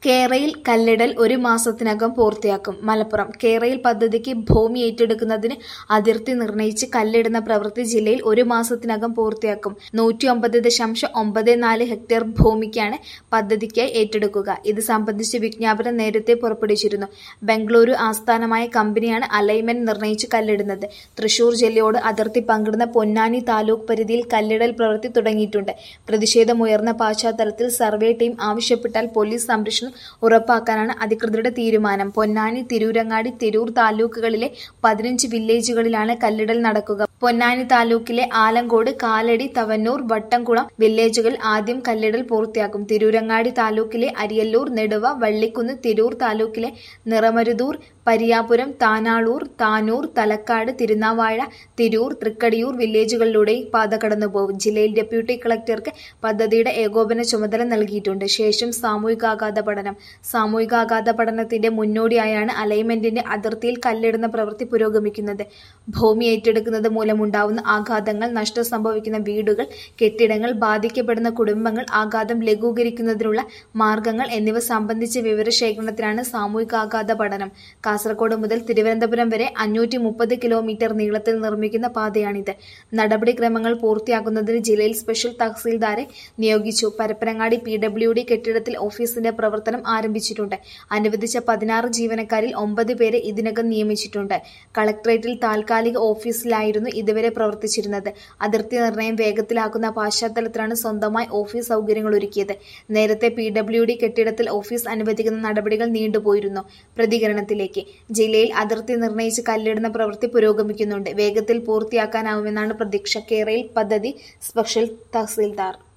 കേരയിൽ കല്ലിടൽ ഒരു മാസത്തിനകം പൂർത്തിയാക്കും മലപ്പുറം കേരയിൽ പദ്ധതിക്ക് ഭൂമി ഏറ്റെടുക്കുന്നതിന് അതിർത്തി നിർണയിച്ച് കല്ലിടുന്ന പ്രവൃത്തി ജില്ലയിൽ ഒരു മാസത്തിനകം പൂർത്തിയാക്കും നൂറ്റിയൊമ്പത് ദശാംശം ഒമ്പത് നാല് ഹെക്ടർ ഭൂമിക്കാണ് പദ്ധതിക്കായി ഏറ്റെടുക്കുക ഇത് സംബന്ധിച്ച് വിജ്ഞാപനം നേരത്തെ പുറപ്പെടുവിച്ചിരുന്നു ബംഗളൂരു ആസ്ഥാനമായ കമ്പനിയാണ് അലൈൻമെന്റ് നിർണയിച്ച് കല്ലിടുന്നത് തൃശൂർ ജില്ലയോട് അതിർത്തി പങ്കിടുന്ന പൊന്നാനി താലൂക്ക് പരിധിയിൽ കല്ലിടൽ പ്രവൃത്തി തുടങ്ങിയിട്ടുണ്ട് പ്രതിഷേധമുയർന്ന പശ്ചാത്തലത്തിൽ സർവേ ടീം ആവശ്യപ്പെട്ടാൽ പോലീസ് സംരക്ഷണം ഉറപ്പാക്കാനാണ് അധികൃതരുടെ തീരുമാനം പൊന്നാനി തിരൂരങ്ങാടി തിരൂർ താലൂക്കുകളിലെ പതിനഞ്ച് വില്ലേജുകളിലാണ് കല്ലിടൽ നടക്കുക പൊന്നാനി താലൂക്കിലെ ആലങ്കോട് കാലടി തവന്നൂർ വട്ടംകുളം വില്ലേജുകളിൽ ആദ്യം കല്ലിടൽ പൂർത്തിയാക്കും തിരൂരങ്ങാടി താലൂക്കിലെ അരിയല്ലൂർ നെടുവ വള്ളിക്കുന്ന് തിരൂർ താലൂക്കിലെ നിറമരുതൂർ പരിയാപുരം താനാളൂർ താനൂർ തലക്കാട് തിരുനാവാഴ തിരൂർ തൃക്കടിയൂർ വില്ലേജുകളിലൂടെ പാത കടന്നുപോകും ജില്ലയിൽ ഡെപ്യൂട്ടി കളക്ടർക്ക് പദ്ധതിയുടെ ഏകോപന ചുമതല നൽകിയിട്ടുണ്ട് ശേഷം സാമൂഹികാഘാത പഠനം സാമൂഹികാഘാത പഠനത്തിന്റെ മുന്നോടിയായാണ് അലൈൻമെന്റിന്റെ അതിർത്തിയിൽ കല്ലിടുന്ന പ്രവൃത്തി പുരോഗമിക്കുന്നത് ഭൂമി ഏറ്റെടുക്കുന്നത് മൂലമുണ്ടാവുന്ന ആഘാതങ്ങൾ നഷ്ടം സംഭവിക്കുന്ന വീടുകൾ കെട്ടിടങ്ങൾ ബാധിക്കപ്പെടുന്ന കുടുംബങ്ങൾ ആഘാതം ലഘൂകരിക്കുന്നതിനുള്ള മാർഗങ്ങൾ എന്നിവ സംബന്ധിച്ച വിവരശേഖരണത്തിനാണ് സാമൂഹികാഘാത പഠനം കാസർഗോഡ് മുതൽ തിരുവനന്തപുരം വരെ അഞ്ഞൂറ്റി മുപ്പത് കിലോമീറ്റർ നീളത്തിൽ നിർമ്മിക്കുന്ന പാതയാണിത് നടപടിക്രമങ്ങൾ പൂർത്തിയാക്കുന്നതിന് ജില്ലയിൽ സ്പെഷ്യൽ തഹസീൽദാരെ നിയോഗിച്ചു പരപ്പനങ്ങാടി പി ഡബ്ല്യു ഡി കെട്ടിടത്തിൽ ഓഫീസിന്റെ പ്രവർത്തനം ആരംഭിച്ചിട്ടുണ്ട് അനുവദിച്ച പതിനാറ് ജീവനക്കാരിൽ ഒമ്പത് പേരെ ഇതിനകം നിയമിച്ചിട്ടുണ്ട് കളക്ടറേറ്റിൽ താൽക്കാലിക ഓഫീസിലായിരുന്നു ഇതുവരെ പ്രവർത്തിച്ചിരുന്നത് അതിർത്തി നിർണയം വേഗത്തിലാക്കുന്ന പശ്ചാത്തലത്തിലാണ് സ്വന്തമായി ഓഫീസ് സൗകര്യങ്ങൾ ഒരുക്കിയത് നേരത്തെ പി ഡബ്ല്യു ഡി കെട്ടിടത്തിൽ ഓഫീസ് അനുവദിക്കുന്ന നടപടികൾ നീണ്ടുപോയിരുന്നു പ്രതികരണത്തിലേക്ക് ജില്ലയിൽ അതിർത്തി നിർണയിച്ച് കല്ലിടുന്ന പ്രവൃത്തി പുരോഗമിക്കുന്നുണ്ട് വേഗത്തിൽ പൂർത്തിയാക്കാനാവുമെന്നാണ് പ്രതീക്ഷ കേരയിൽ പദ്ധതി സ്പെഷ്യൽ തഹസീൽദാർ